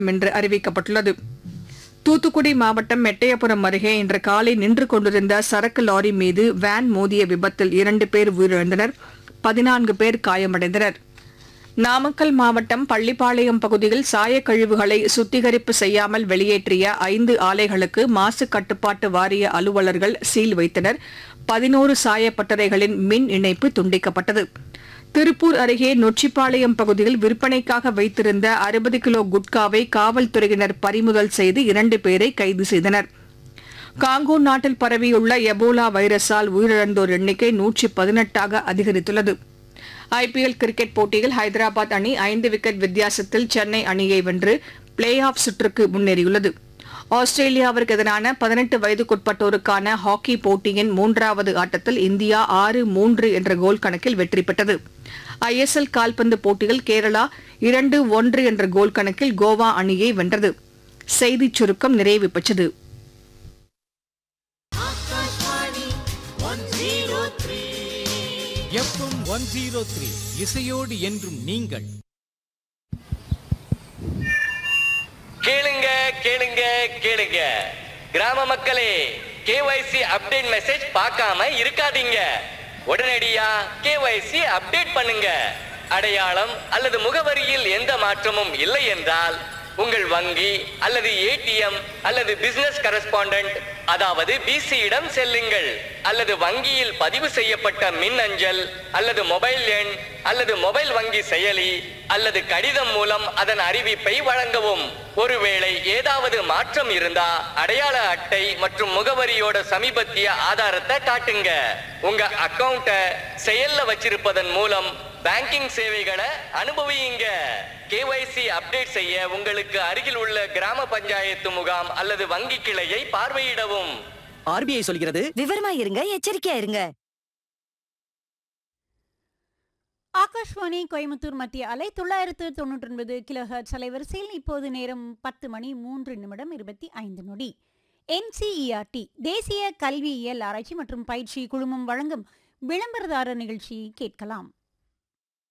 என்று அறிவிக்கப்பட்டுள்ளது தூத்துக்குடி மாவட்டம் எட்டயபுரம் அருகே இன்று காலை நின்று கொண்டிருந்த சரக்கு லாரி மீது வேன் மோதிய விபத்தில் இரண்டு பேர் உயிரிழந்தனர் பதினான்கு பேர் காயமடைந்தனர் நாமக்கல் மாவட்டம் பள்ளிப்பாளையம் பகுதியில் சாயக் கழிவுகளை சுத்திகரிப்பு செய்யாமல் வெளியேற்றிய ஐந்து ஆலைகளுக்கு மாசு கட்டுப்பாட்டு வாரிய அலுவலர்கள் சீல் வைத்தனர் பதினோரு சாயப்பட்டறைகளின் மின் இணைப்பு துண்டிக்கப்பட்டது திருப்பூர் அருகே நொச்சிப்பாளையம் பகுதியில் விற்பனைக்காக வைத்திருந்த அறுபது கிலோ குட்காவை காவல்துறையினர் பறிமுதல் செய்து இரண்டு பேரை கைது செய்தனர் காங்கோ நாட்டில் பரவியுள்ள எபோலா வைரஸால் உயிரிழந்தோர் எண்ணிக்கை நூற்றி பதினெட்டாக அதிகரித்துள்ளது ஐபிஎல் கிரிக்கெட் போட்டியில் ஹைதராபாத் அணி ஐந்து விக்கெட் வித்தியாசத்தில் சென்னை அணியை வென்று பிளே ஆஃப் சுற்றுக்கு முன்னேறியுள்ளது ஆஸ்திரேலியாவிற்கு எதிரான பதினெட்டு வயதுக்குட்பட்டோருக்கான ஹாக்கி போட்டியின் மூன்றாவது ஆட்டத்தில் இந்தியா ஆறு மூன்று என்ற கோல் கணக்கில் வெற்றி பெற்றது ஐஎஸ்எல் கால்பந்து போட்டியில் கேரளா இரண்டு ஒன்று என்ற கோல் கணக்கில் கோவா அணியை வென்றது செய்திச் சுருக்கம் நிறைவு பெற்றது எஃப்எம் ஒன் ஜீரோ த்ரீ இசையோடு என்றும் நீங்கள் கேளுங்க கேளுங்க கேளுங்க கிராம மக்களே கேஒய்சி அப்டேட் மெசேஜ் பார்க்காம இருக்காதீங்க உடனடியா கேஒய்சி அப்டேட் பண்ணுங்க அடையாளம் அல்லது முகவரியில் எந்த மாற்றமும் இல்லை என்றால் உங்கள் வங்கி அல்லது ஏடிஎம் அல்லது பிசினஸ் கரஸ்பாண்டன்ட் அதாவது பிசியிடம் செல்லுங்கள் அல்லது வங்கியில் பதிவு செய்யப்பட்ட மின் அஞ்சல் அல்லது மொபைல் எண் அல்லது மொபைல் வங்கி செயலி அல்லது கடிதம் மூலம் அதன் அறிவிப்பை வழங்கவும் ஒருவேளை ஏதாவது மாற்றம் இருந்தா அடையாள அட்டை மற்றும் முகவரியோட சமீபத்திய ஆதாரத்தை காட்டுங்க உங்க அக்கவுண்ட செயல்ல வச்சிருப்பதன் மூலம் பேங்கிங் சேவைகளை அனுபவியுங்க கேஒய்சி அப்டேட் செய்ய உங்களுக்கு அருகில் உள்ள கிராம பஞ்சாயத்து முகாம் அல்லது வங்கி கிளையை பார்வையிடவும் ஆர்பிஐ சொல்கிறது விவரமா இருங்க எச்சரிக்கையா இருங்க ஆகாஷ்வாணி கோயம்புத்தூர் மத்திய அலை தொள்ளாயிரத்து தொண்ணூற்றி ஒன்பது கிலோ ஹெர்ட்ஸ் அலைவரிசையில் இப்போது நேரம் பத்து மணி மூன்று நிமிடம் இருபத்தி ஐந்து நொடி என்சிஇஆர்டி தேசிய கல்வியியல் ஆராய்ச்சி மற்றும் பயிற்சி குழுமம் வழங்கும் விளம்பரதாரர் நிகழ்ச்சி கேட்கலாம்